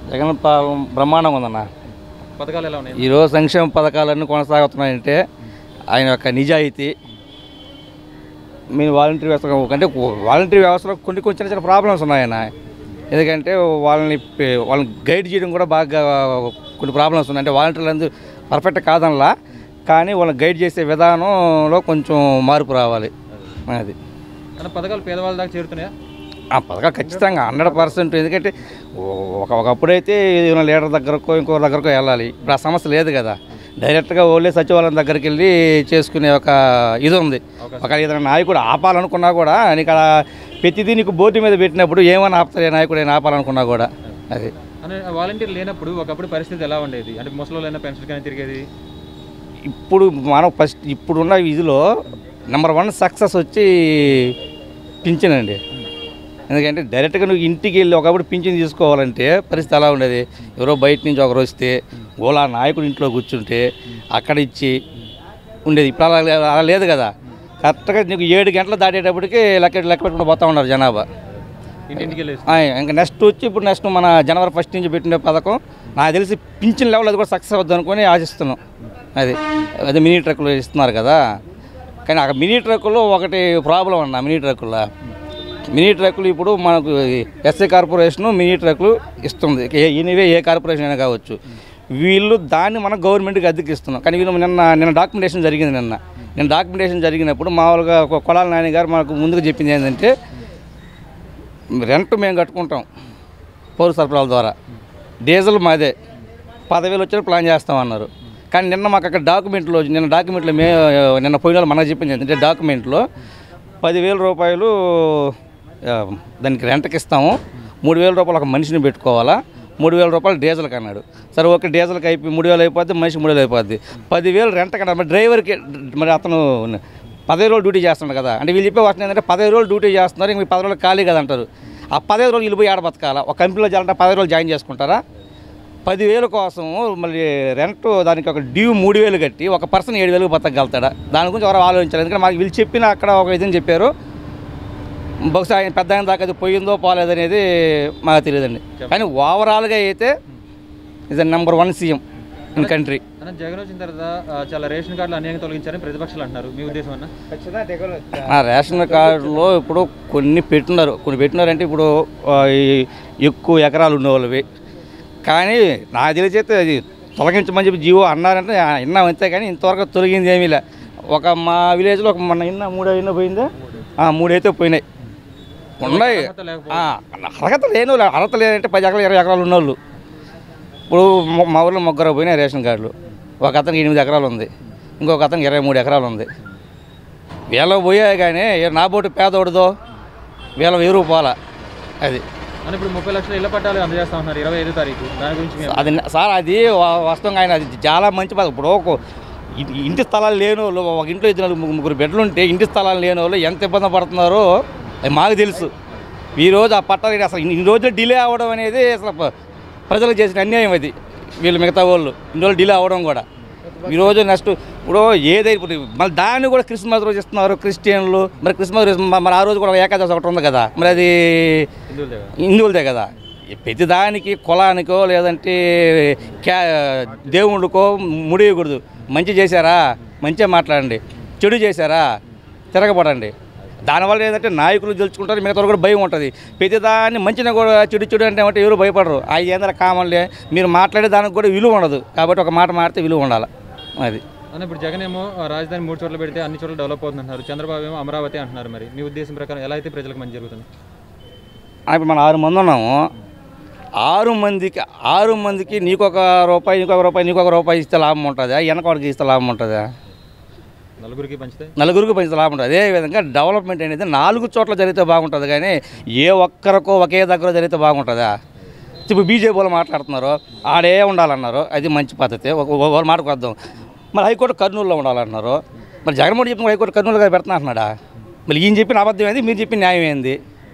జగన్ పాలన బ్రహ్మాండంగా ఉందన్న పథకాలు ఎలా ఉన్నాయి ఈరోజు సంక్షేమ పథకాలన్నీ కొనసాగుతున్నాయంటే ఆయన యొక్క నిజాయితీ మీరు వాలంటరీ వ్యవస్థ అంటే వాలంటరీ వ్యవస్థలో కొన్ని కొంచెం చిన్న చిన్న ప్రాబ్లమ్స్ ఉన్నాయన్న ఎందుకంటే వాళ్ళని పే- వాళ్ళని గైడ్ చేయడం కూడా బాగా కొన్ని ప్రాబ్లమ్స్ ఉన్నాయి అంటే వాలంటీర్లు అందరూ పర్ఫెక్ట్ కాదనలా కానీ వాళ్ళని గైడ్ చేసే విధానంలో కొంచెం మార్పు రావాలి అది అన్న పథకాలు పేదవాళ్ళ దాకా చేరుతున్నాయా ఆ పథకాలు ఖచ్చితంగా హండ్రెడ్ పర్సెంట్ ఎందుకంటే ఒక ఒకప్పుడైతే ఏదైనా లీడర్ దగ్గరకో ఇంకో దగ్గరకో వెళ్ళాలి ఇప్పుడు ఆ సమస్య లేదు కదా డైరెక్ట్గా ఓన్లీ సచివాలయం దగ్గరికి వెళ్ళి చేసుకునే ఒక ఇది ఉంది ఒక ఏదైనా నాయకుడు ఆపాలనుకున్నా కూడా నీకు అలా ప్రతిదీ నీకు బోర్డు మీద పెట్టినప్పుడు ఏమైనా ఆపుతారు నాయకుడు ఏమైనా ఆపాలనుకున్నా కూడా అది అనే వాలంటీర్ లేనప్పుడు ఒకప్పుడు పరిస్థితి ఎలా ఉండేది అంటే ముసలోళ్ళైనా పెన్షన్ కానీ తిరిగేది ఇప్పుడు మనం ఫస్ట్ ఇప్పుడున్న ఇదిలో నెంబర్ వన్ సక్సెస్ వచ్చి పింఛన్ అండి ఎందుకంటే డైరెక్ట్గా నువ్వు ఇంటికి వెళ్ళి ఒకప్పుడు పింఛన్ తీసుకోవాలంటే పరిస్థితి ఎలా ఉండేది ఎవరో బయట నుంచి ఒకరు వస్తే ఓలా నాయకుడు ఇంట్లో కూర్చుంటే అక్కడ ఇచ్చి ఉండేది ఇప్పుడు అలా లే- అలా లేదు కదా కరెక్ట్గా నీకు ఏడు గంటలు దాటేటప్పటికి లెక్క లెక్క పెట్టుకుని పోతా ఉన్నారు జనాభా ఇంటింటికి వెళ్ళి ఆ, ఇంకా నెక్స్ట్ వచ్చి ఇప్పుడు నెక్స్ట్ మన జనవరి ఫస్ట్ నుంచి పెట్టిన పథకం నాకు తెలిసి పింఛన్ లెవెల్ అది కూడా సక్సెస్ అవుద్ది అనుకొని ఆశిస్తున్నాం అది అదే మినీ ట్రక్కులు ఇస్తున్నారు కదా కానీ ఆ మినీ ట్రక్కులో ఒకటి ప్రాబ్లం అన్న మినీ ట్రక్కుల్లో మినీ ట్రక్కులు ఇప్పుడు మనకు ఎస్ఐ కార్పొరేషన్ మినీ ట్రక్కులు ఇస్తుంది ఏ- ఎనీవే ఏ కార్పొరేషన్ అయినా కావచ్చు వీళ్ళు దాన్ని మనం గవర్నమెంట్కి అద్దెకి ఇస్తున్నాం కానీ వీళ్ళు నిన్న నిన్న డాక్యుమెంటేషన్ జరిగింది నిన్న నిన్న డాక్యుమెంటేషన్ జరిగినప్పుడు మామూలుగా ఒక కొడాల నాని గారు మనకు ముందుకు చెప్పింది ఏంటంటే రెంట్ మేము కట్టుకుంటాం పౌర సరఫరాల ద్వారా డీజిల్ మాదే పదవేలు వచ్చి ప్లాన్ చేస్తామన్నారు కానీ నిన్న మాకు అక్కడ డాక్యుమెంట్లో నిన్న డాక్యుమెంట్లో మే నిన్న పోయిన వాళ్ళు మనకు చెప్పింది ఏంటంటే డాక్యుమెంట్లో పదివేల రూపాయలు ఆ, దానికి రెంట్కి ఇస్తాము మూడు వేల రూపాయలు ఒక మనిషిని పెట్టుకోవాలా మూడు వేల రూపాయలు డీజిల్కి అన్నాడు సరే ఓకే డీజిల్కి అయిపోయి మూడు వేలు అయిపోద్ది మనిషి మూడు వేలు అయిపోద్ది పదివేలు రెంట్కి అన్నాడు మరి డ్రైవర్కి మరి అతను పదిహేను రోజులు డ్యూటీ చేస్తున్నాడు కదా అంటే వీళ్ళు చెప్పే వాటిని ఏంటంటే పదిహేను రోజులు డ్యూటీ చేస్తున్నారు ఇంక పది రోజులు ఖాళీ కదా అంటారు ఆ పదిహేను రోజులు వెళ్ళిపోయి ఆడ బతకాలా ఒక కంపెనీలో చేయాలంటే పదిహేను రోజులు జాయిన్ చేసుకుంటారా పదివేల కోసం మళ్ళీ రెంట్ దానికి ఒక డ్యూ మూడు వేలు కట్టి ఒక పర్సన్ ఏడు వేలకు బతకగలుగుతాడా దాని గురించి ఎవరు ఆలోచించాలి ఎందుకంటే మాకు వీళ్ళు చెప్పిన అక్కడ ఒక ఇదని చెప్పారు బహుశా ఆయన పెద్ద ఆయన దాకా అది పోయిందో పోలేదు అనేది మాకు తెలియదండి కానీ ఓవరాల్గా అయితే ఇది number one CM in country అన్న జగన్ వచ్చిన తర్వాత ఆ, చాలా రేషన్ కార్డులు అన్యాయంగా తొలగించారని ప్రతిపక్షాలు అంటున్నారు మీ ఉద్దేశం అన్న ఆ రేషన్ కార్డులో ఇప్పుడు కొన్ని పెట్టున్నారు కొన్ని పెట్టినారంటే ఇప్పుడు ఆ, ఈ ఎక్కువ ఎకరాలు ఉండేవాళ్ళవి కానీ నాకు తెలిసైతే అది తొలగించమని చెప్పి జీవో అన్నారంటే ఆ, విన్నాం అంతే కానీ ఇంతవరకు తొలగింది ఏమీ లే ఒక మా విలేజ్లో ఒక మొన్న ఇన్న మూడో ఇన్న పోయిందా ఆ, మూడైతే పోయినాయి ఉన్నాయి అర్హత లేకపోతే- ఆ, అర్హత లేని వాళ్ళు అర్హత లేదంటే పది ఎకరాలు ఇరవై ఎకరాలు ఉన్నోళ్ళు ఇప్పుడు మా- మా ఊళ్ళో ముగ్గురు పోయినాయి రేషన్ కార్డులు ఒక అతనికి ఎనిమిది ఎకరాలు ఉంది ఇంకొక అతనికి ఇరవై మూడు ఎకరాలు ఉంది వీళ్ళ పోయాయి కానీ ఏ నా బోటు పేదోడుదో వీళ్ళ ఎరువు పోలా అది అని ఇప్పుడు ముప్పై లక్షల ఇళ్ల పట్టాలు అందజేస్తా ఉన్నారు ఇరవై ఐదో తారీఖు దాని గురించి మేము అది న- సార్ అది వా- వాస్తవంగా ఆయన అది చాలా మంచి పథకం ఇప్పుడు ఒక ఇ- ఇంటి స్థలాలు లేని వాళ్ళు ఒక ఇంట్లో ఇద్దరు నలుగురు, ముగ్గురు బెడ్లు ఉంటే ఇంటి స్థలాలు లేని వాళ్ళు ఎంత ఇబ్బంది పడుతున్నారో అది మాకు తెలుసు ఈ రోజు ఆ పట్టాలు అసలు ఇన్ని రోజులు డిలే అవ్వడం అనేది అసలు ప- ప్రజలకు చేసిన అన్యాయం అది వీళ్ళు మిగతా వాళ్ళు ఇన్ని రోజులు డిలే అవ్వడం కూడా ఈరోజు నెక్స్ట్ ఇప్పుడు ఏదైతే ఇప్పుడు మళ్ళీ దాన్ని కూడా క్రిస్మస్ రోజు ఇస్తున్నారు క్రిస్టియన్లు మరి క్రిస్మస్ రోజు మ- మరి ఆ రోజు కూడా ఏకాదశి ఒకటి ఉంది కదా మరి అది హిందువుల దగ్గర హిందువులదే కదా ఈ ప్రతిదానికి కులానికో లేదంటే క్యా దేవుళ్ళకో ముడియకూడదు మంచి చేశారా మంచిగా మాట్లాడండి చెడు చేశారా తిరగబడండి దానివల్ల ఏంటంటే నాయకులు గెలుచుకుంటారు మిగతా వాళ్ళు కూడా భయం ఉంటుంది ప్రతిదాన్ని మంచిగా కూడా చెడు చెడు అంటే ఏమంటే ఎవరు భయపడరు అవి ఏందర కామన్లే మీరు మాట్లాడే దానికి కూడా విలువ ఉండదు కాబట్టి ఒక మాట మాడితే విలువ ఉండాలి అది అన్న ఇప్పుడు జగన్ ఏమో ఆ, రాజధాని మూడు చోట్ల పెడితే అన్ని చోట్ల డెవలప్ అవుతుంది అంటున్నారు చంద్రబాబు ఏమో అమరావతి అంటున్నారు మరి మీ ఉద్దేశం ప్రకారం ఎలా అయితే ప్రజలకు మంచి జరుగుతుంది ఆ, ఇప్పుడు మనం ఆరు మంది ఉన్నాము ఆరు మందికి ఆరు మందికి నీకొక రూపాయి నీకొక రూపాయి నీకొక రూపాయి ఇస్తే లాభం ఉంటుందా వెనకవాడికి ఇస్తే లాభం ఉంటుందా నలుగురికి పంచితే నలుగురికి పంచితే లాభం ఉంటుంది అదేవిధంగా డెవలప్మెంట్ అనేది నాలుగు చోట్ల జరిగితే బాగుంటుంది కానీ ఏ ఒక్కరికో ఒకే దగ్గర జరిగితే బాగుంటుందా ఇప్పుడు బీజేపీ వాళ్ళు మాట్లాడుతున్నారు ఆడే ఉండాలన్నారు అది మంచి పద్ధతి ఒక ఒక- ఒక మాటకు వద్దాం మరి హైకోర్టు కర్నూలులో ఉండాలన్నారు మరి జగన్మోహన్ చెప్పిన హైకోర్టు కర్నూలుగా పెడుతున్నా అంటున్నాడా మరి ఈయన చెప్పిన అబద్ధం ఏంది మీరు చెప్పిన న్యాయం ఏంది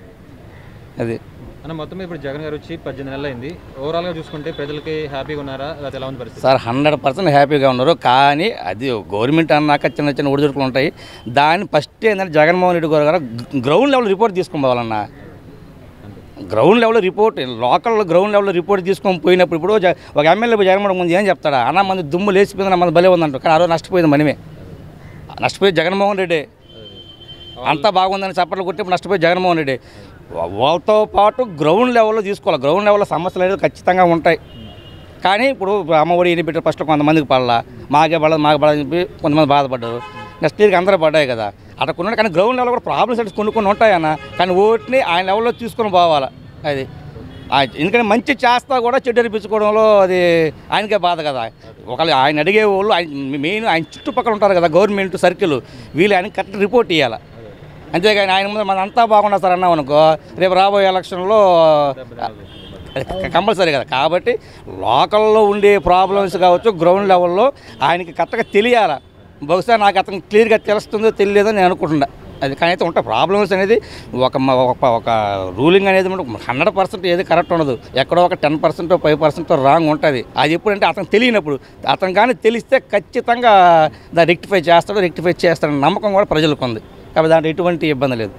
అది అన్న మొత్తం మీద ఇప్పుడు జగన్ గారు వచ్చి పద్దెనిమిది నెలలు అయింది ఓవరాల్గా చూసుకుంటే ప్రజలకి హ్యాపీగా ఉన్నారా లేకపోతే ఎలా ఉంది పరిస్థితి సార్ హండ్రెడ్ పర్సెంట్ హ్యాపీగా ఉన్నారు కానీ అది గవర్నమెంట్ అన్నాక చిన్న చిన్న ఒడిదుడుకులు ఉంటాయి దాన్ని ఫస్ట్ ఏంటంటే జగన్మోహన్ రెడ్డి గారు గారు గ్రౌండ్ లెవెల్ రిపోర్ట్ తీసుకుని పోవాలన్నా గ్రౌండ్ లెవెల్లో రిపోర్ట్ లోకల్ గ్రౌండ్ లెవెల్లో రిపోర్ట్ తీసుకొని పోయినప్పుడు ఇప్పుడు జ- ఒక ఎమ్మెల్యే జగన్మోహన్ ముందు ఏం చెప్తాడా అన్న మంది దుమ్ము లేచిపోయింది మన బలే ఉందంట కానీ ఆ రోజు నష్టపోయింది మనమే నష్టపోయింది జగన్మోహన్ రెడ్డి అంతా బాగుందని చప్పట్లు కొట్టి నష్టపోయి జగన్మోహన్ రెడ్డి వా- వాళ్ళతో పాటు గ్రౌండ్ లెవెల్లో తీసుకోవాలి గ్రౌండ్ లెవెల్లో సమస్యలు అనేది ఖచ్చితంగా ఉంటాయి కానీ ఇప్పుడు అమ్మఒడి ఎన్ని పెట్టారు ఫస్ట్ కొంతమందికి పడలా మాకే పడదు మాకే పడదని చెప్పి కొంతమంది బాధపడ్డారు నెక్స్ట్ ఇయర్కి అందరూ పడ్డాయి కదా అట్లా కొన్ని కానీ గ్రౌండ్ లెవెల్ కూడా ప్రాబ్లమ్స్ అంటే కొన్ని కొన్ని ఉంటాయన్న కానీ ఓటిని ఆయన లెవెల్లో తీసుకొని పోవాలి అది ఆ- ఎందుకంటే మంచి చేస్తా కూడా చెడ్డ అనిపించుకోవడంలో అది ఆయనకే బాధ కదా ఒకళ్ళు ఆయన అడిగే వాళ్ళు ఆయన మెయిన్ ఆయన చుట్టుపక్కల ఉంటారు కదా గవర్నమెంట్ సర్కిల్ వీళ్ళు ఆయన కరెక్ట్ రిపోర్ట్ ఇవ్వాలి అంతేగాని ఆయన ముందు మన అంతా బాగుండా సార్ అన్నాం అనుకో రేపు రాబోయే ఎలక్షన్లో అది కంపల్సరీ కదా కాబట్టి లోకల్లో ఉండే ప్రాబ్లమ్స్ కావచ్చు గ్రౌండ్ లెవెల్లో ఆయనకి కరెక్ట్గా తెలియాలా బహుశా నాకు అతను క్లియర్గా తెలుస్తుందో తెలియదో నేను అనుకుంటున్నా అది కానీ అయితే ఉంటాయి ప్రాబ్లమ్స్ అనేది ఒక మ- ఒక ఒక రూలింగ్ అనేది హండ్రెడ్ పర్సెంట్ ఏది కరెక్ట్ ఉండదు ఎక్కడో ఒక ten percent five percent wrong ఉంటుంది అది ఎప్పుడంటే అతను తెలియనప్పుడు అతను కానీ తెలిస్తే ఖచ్చితంగా దాన్ని రెక్టిఫై చేస్తాడు రెక్టిఫై చేస్తాడని నమ్మకం కూడా ప్రజలకు ఉంది కాబట్టి దాంట్లో ఎటువంటి ఇబ్బంది లేదు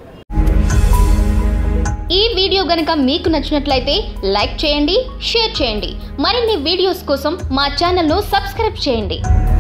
ఈ వీడియో గనుక మీకు నచ్చినట్లయితే లైక్ చేయండి షేర్ చేయండి మరిన్ని వీడియోస్ కోసం మా ఛానల్ను సబ్స్క్రైబ్ చేయండి